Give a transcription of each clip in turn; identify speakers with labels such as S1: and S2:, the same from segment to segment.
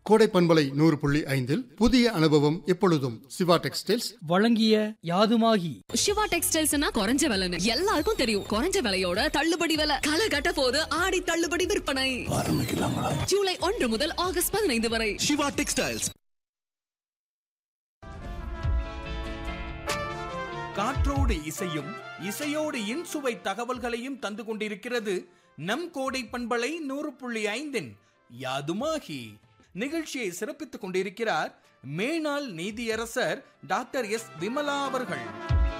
S1: கோடை பண்பலை நூறு புள்ளி ஐந்தில் புதிய அனுபவம் எப்பொழுதும் சிவா டெக்ஸ்டைல்ஸ்
S2: வழங்கிய யாதுமாகி
S3: சிவா டெக்ஸ்டைல்ஸ்னா குறைஞ்ச விலைன்னு எல்லாருக்கும் தெரியும் குறைஞ்ச விலையோட தள்ளுபடி விலை களை கட்ட போது ஆடி தள்ளுபடி விற்பனை ஜூலை ஒன்று முதல் ஆகஸ்ட் பதினைந்து வரை
S4: சிவா டெக்ஸ்டைல்ஸ்
S5: காற்றோடு இசையும் இசையோடு இன்சுவை தகவல்களையும் தந்து கொண்டிருக்கிறது நம் கோடை பண்பலை நூறு புள்ளி ஐந்தின் யாதுமாகி நிகழ்ச்சியை சிறப்பித்துக் கொண்டிருக்கிறார் மேனாள் நீதியரசர் டாக்டர் எஸ் விமலா அவர்கள்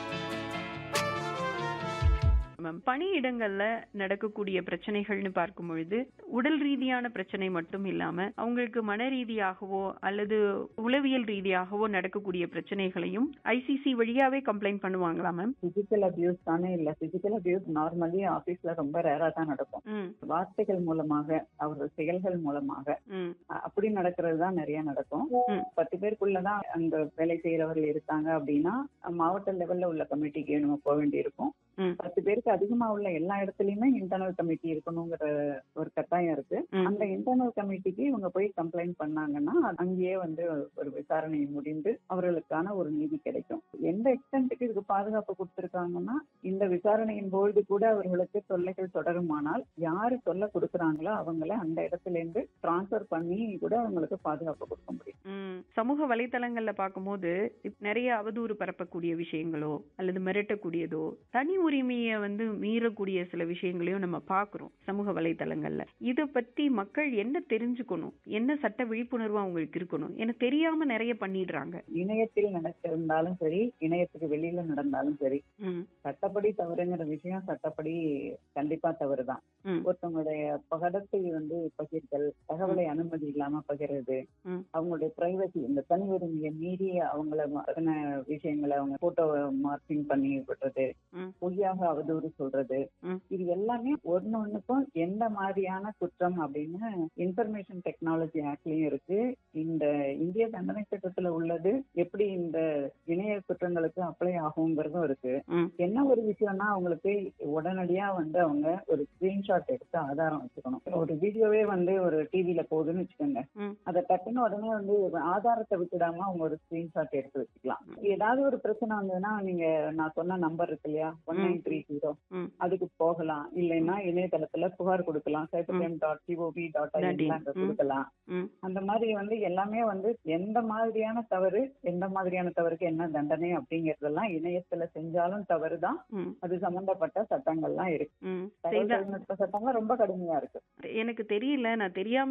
S6: மேம் பணியிடங்கள்ல நடக்கக்கூடிய பிரச்சனைகள்னு பார்க்கும் பொழுது உடல் ரீதியான பிரச்சனை மட்டும் இல்லாம அவங்களுக்கு மன ரீதியாகவோ அல்லது உளவியல் ரீதியாகவோ நடக்கக்கூடிய பிரச்சனைகளையும் ஐசிசி வழியாவே கம்ப்ளைண்ட் பண்ணுவாங்களா மேம்
S7: பிசிக்கல் அபியூஸ் தானே இல்ல பிசிக்கல் அபியூஸ் நார்மலி ஆபீஸ்ல ரொம்ப ரேரா தான் நடக்கும்
S6: ம்
S7: வார்த்தைகள் மூலமாக அவர்கள் செயல்கள் மூலமாக
S6: ம்
S7: அ- அப்படி நடக்கிறது தான் நிறைய நடக்கும்
S6: ம்.
S7: பத்து பேருக்குள்ளதான் அந்த வேலை செய்யறவர்கள் இருக்காங்க அப்படின்னா மாவட்ட லெவல்ல உள்ள கமிட்டிக்கு நம்ம போக வேண்டியிருக்கும்
S6: ம்.
S7: பத்து பேருக்கு அதிகமா உள்ள எல்லா இடத்துலயுமே இன்டர்னல் கமிட்டி இருக்கணுங்கிற ஒரு கட்டாயம் இருக்கு
S6: ம்.
S7: அந்த இன்டர்னல் கமிட்டிக்கு இவங்க போய் கம்ப்ளைண்ட் பண்ணாங்கன்னா அங்கேயே வந்து ஒரு விசாரணை முடிந்து அவர்களுக்கான ஒரு நீதி கிடைக்கும் எந்த எக்ஸ்டென்ட்டுக்கு இதுக்கு பாதுகாப்பு கொடுத்திருக்காங்கன்னா இந்த விசாரணையின் பொழுது கூட அவர்களுக்கு தொல்லைகள் தொடருமானால் யாரு தொல்லை கொடுக்குறாங்களோ அவங்கள அந்த இடத்துல இருந்து டிரான்ஸ்ஃபர் பண்ணி கூட அவங்களுக்கு பாதுகாப்பு கொடுக்க முடியும்
S6: ம். சமூக வலைத்தளங்கள்ல பார்க்கும்போது இப்ப நிறைய அவதூறு பரப்பக்கூடிய விஷயங்களோ அல்லது மிரட்டக்கூடியதோ தனி உரிமையை வந்து மீறக்கூடிய சில விஷயங்களையும் நம்ம பார்க்கிறோம் சமூக வலைத்தளங்கள்ல இத பத்தி மக்கள் என்ன தெரிஞ்சுக்கணும் என்ன சட்ட விழிப்புணர்வு அவங்களுக்கு இருக்கணும் ஏன்னா தெரியாம நிறைய பண்ணிடுறாங்க
S7: இணையத்தில் நடந்திருந்தாலும் சரி இணையத்துக்கு வெளியில நடந்தாலும் சரி
S6: ம்.
S7: சட்டப்படி தவறுங்கிற விஷயம் சட்டப்படி கண்டிப்பா தவறுதான்
S6: ம்.
S7: ஒருத்தவங்களுடைய பகடத்தை வந்து பகிர்தல் தகவலை அனுமதி இல்லாம பகிர்றது
S6: ம்.
S7: அவங்களுடைய பிரைவசி இந்த தனி உரிமையை மீறி அவங்கள மறன விஷயங்களை அவங்க போட்டோ மார்க்கிங் பண்ணி விடுறது
S6: ம்.
S7: பொய்யாக அவதூறு சொல்றது
S6: ம்.
S7: இது எல்லாமே ஒண்ணு ஒண்ணுக்கும் எந்த மாதிரியான குற்றம் அப்படின்னு இன்ஃபர்மேஷன் டெக்னாலஜி ஆக்ட்லயும் இருக்கு இந்த இந்திய தண்டனை சட்டத்துல உள்ளது எப்படி இந்த இணைய குற்றங்களுக்கு அப்ளை ஆகுங்கிறதும் இருக்கு
S6: ம்.
S7: என்ன ஒரு விஷயம்னா அவங்களுக்கு உடனடியா வந்து அவங்க ஒரு ஸ்கிரீன்ஷாட் எடுத்து ஆதாரம் வச்சுக்கணும் ஒரு வீடியோவே வந்து ஒரு டிவில போகுதுன்னு வச்சுக்கோங்க
S6: ம்.
S7: அதை டக்குன்னு உடனே வந்து ஆதாரத்தை விட்டுடாம அவங்க ஒரு ஸ்கிரீன்ஷாட் எடுத்து வச்சுக்கலாம் ஏதாவது ஒரு பிரச்சனை வந்ததுன்னா நீங்க நான் சொன்ன நம்பர் இருக்கு இல்லையா ஒன் நைன் த்ரீ ஜீரோ
S6: ம்.
S7: அதுக்கு போகலாம் இல்லைன்னா இணையதளத்துல புகார் கொடுக்கலாம் சைபர் டாட் ஜிஓவி டாட்
S6: ம்.
S7: கொடுக்கலாம்
S6: ம்.
S7: அந்த மாதிரி வந்து எல்லாமே வந்து எந்த மாதிரியான தவறு எந்த மாதிரியான தவறுக்கு என்ன தண்டனை அப்படிங்கறதெல்லாம் இணையத்துல செஞ்சாலும் தவறுதான்
S6: ம்.
S7: அது சம்பந்தப்பட்ட சட்டங்கள்லாம் இருக்கு
S6: ம்.
S7: தகவல்
S6: செய்தா-
S7: தொழில்நுட்ப சட்டங்கள் ரொம்ப கடுமையா இருக்கு
S6: எனக்கு தெரியல நான் தெரியாம